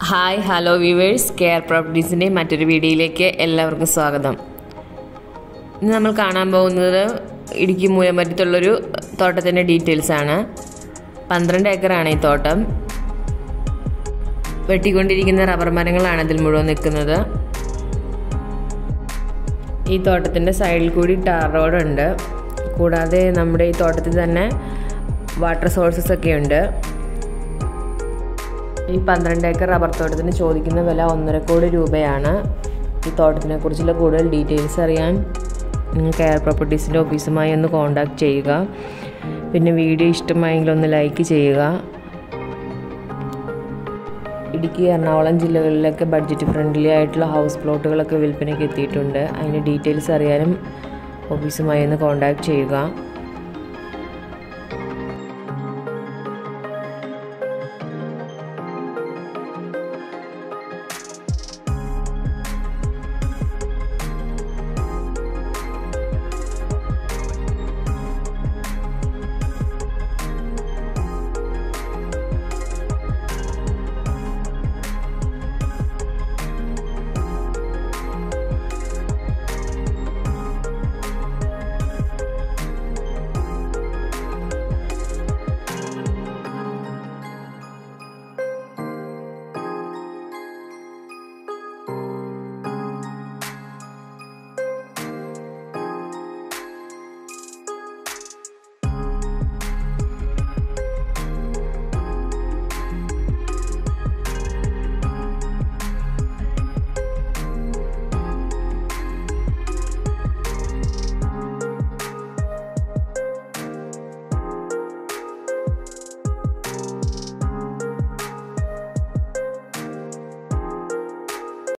hi hello viewers care പ്രോപ്പർട്ടീസിൻ്റെ മറ്റൊരു വീഡിയോയിലേക്ക് എല്ലാവർക്കും സ്വാഗതം ഇന്ന് നമ്മൾ കാണാൻ പോകുന്നത് ഇടുക്കി മൂലമറ്റത്തുള്ളൊരു തോട്ടത്തിൻ്റെ ഡീറ്റെയിൽസ് ആണ് പന്ത്രണ്ട് ഏക്കറാണ് ഈ തോട്ടം വെട്ടിക്കൊണ്ടിരിക്കുന്ന റബ്ബർ മരങ്ങളാണ് ഇതിൽ മുഴുവൻ നിൽക്കുന്നത് ഈ തോട്ടത്തിൻ്റെ സൈഡിൽ കൂടി ടാർ റോഡുണ്ട് കൂടാതെ നമ്മുടെ ഈ തോട്ടത്തിൽ തന്നെ വാട്ടർ സോഴ്സസ് ഒക്കെ ഉണ്ട് ഈ പന്ത്രണ്ട് ഏക്കർ റബ്ബർ തോട്ടത്തിന് ചോദിക്കുന്ന വില ഒന്നര കോടി രൂപയാണ് ഈ തോട്ടത്തിനെ കുറിച്ചുള്ള കൂടുതൽ ഡീറ്റെയിൽസ് അറിയാൻ നിങ്ങൾ കെയർ പ്രോപ്പർട്ടീസിൻ്റെ ഓഫീസുമായി ഒന്ന് കോൺടാക്റ്റ് ചെയ്യുക പിന്നെ വീഡിയോ ഇഷ്ടമായെങ്കിൽ ഒന്ന് ലൈക്ക് ചെയ്യുക ഇടുക്കി എറണാകുളം ജില്ലകളിലൊക്കെ ബഡ്ജറ്റ് ഫ്രണ്ട്ലി ആയിട്ടുള്ള ഹൗസ് പ്ലോട്ടുകളൊക്കെ വിൽപ്പനയ്ക്ക് എത്തിയിട്ടുണ്ട് അതിൻ്റെ ഡീറ്റെയിൽസ് അറിയാനും ഓഫീസുമായി ഒന്ന് കോൺടാക്റ്റ് ചെയ്യുക